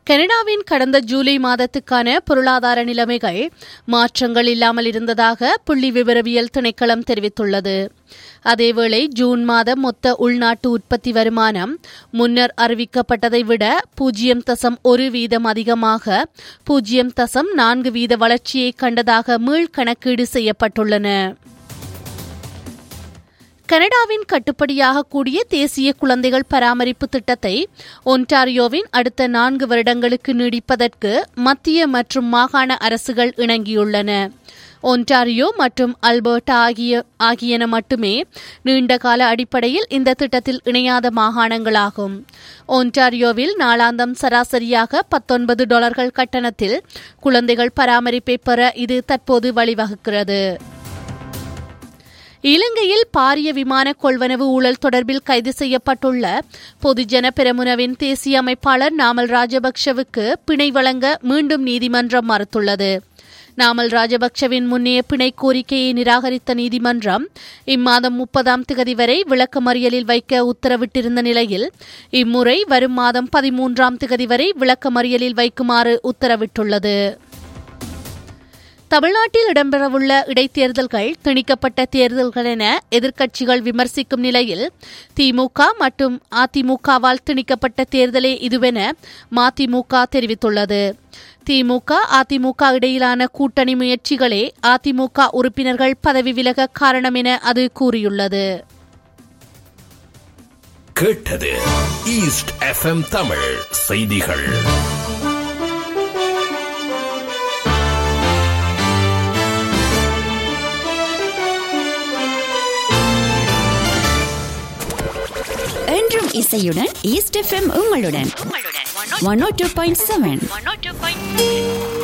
கனடாவின் கடந்த ஜூலை மாதத்துக்கான பொருளாதார நிலைமைகள் மாற்றங்கள் இல்லாமல் இருந்ததாக புள்ளி விவரவியல் திணைக்களம் தெரிவித்துள்ளது அதேவேளை ஜூன் மாதம் மொத்த உள்நாட்டு உற்பத்தி வருமானம் முன்னர் அறிவிக்கப்பட்டதை விட பூஜ்ஜியம் தசம் ஒரு வீதம் அதிகமாக பூஜ்ஜியம் தசம் நான்கு வீத வளர்ச்சியை கண்டதாக மீள் கணக்கீடு செய்யப்பட்டுள்ளன கனடாவின் கட்டுப்படியாக கூடிய தேசிய குழந்தைகள் பராமரிப்பு திட்டத்தை ஒன்டாரியோவின் அடுத்த நான்கு வருடங்களுக்கு நீடிப்பதற்கு மத்திய மற்றும் மாகாண அரசுகள் இணங்கியுள்ளன ஒன்டாரியோ மற்றும் அல்பர்டா ஆகிய ஆகியன மட்டுமே நீண்டகால அடிப்படையில் இந்த திட்டத்தில் இணையாத மாகாணங்களாகும் ஒன்டாரியோவில் நாளாந்தம் சராசரியாக பத்தொன்பது டாலர்கள் கட்டணத்தில் குழந்தைகள் பராமரிப்பை பெற இது தற்போது வழிவகுக்கிறது இலங்கையில் பாரிய விமான கொள்வனவு ஊழல் தொடர்பில் கைது செய்யப்பட்டுள்ள பொதுஜன பெரமுனவின் தேசிய அமைப்பாளர் நாமல் ராஜபக்ஷவுக்கு பிணை வழங்க மீண்டும் நீதிமன்றம் மறுத்துள்ளது நாமல் ராஜபக்ஷவின் முன்னைய பிணை கோரிக்கையை நிராகரித்த நீதிமன்றம் இம்மாதம் முப்பதாம் திகதி வரை விளக்கமறியலில் வைக்க உத்தரவிட்டிருந்த நிலையில் இம்முறை வரும் மாதம் பதிமூன்றாம் திகதி வரை விளக்கமறியலில் வைக்குமாறு உத்தரவிட்டுள்ளது தமிழ்நாட்டில் இடம்பெறவுள்ள இடைத்தேர்தல்கள் திணிக்கப்பட்ட தேர்தல்கள் என எதிர்க்கட்சிகள் விமர்சிக்கும் நிலையில் திமுக மற்றும் அதிமுகவால் திணிக்கப்பட்ட தேர்தலே இதுவென மதிமுக தெரிவித்துள்ளது திமுக அதிமுக இடையிலான கூட்டணி முயற்சிகளே அதிமுக உறுப்பினர்கள் பதவி விலக காரணம் என அது கூறியுள்ளது கேட்டது ஈஸ்ட் எஃப்எம் தமிழ் செய்திகள் என்றும் இசையுடன் ஈஸ்ட் எஃப்எம் உங்களுடன் one O two point seven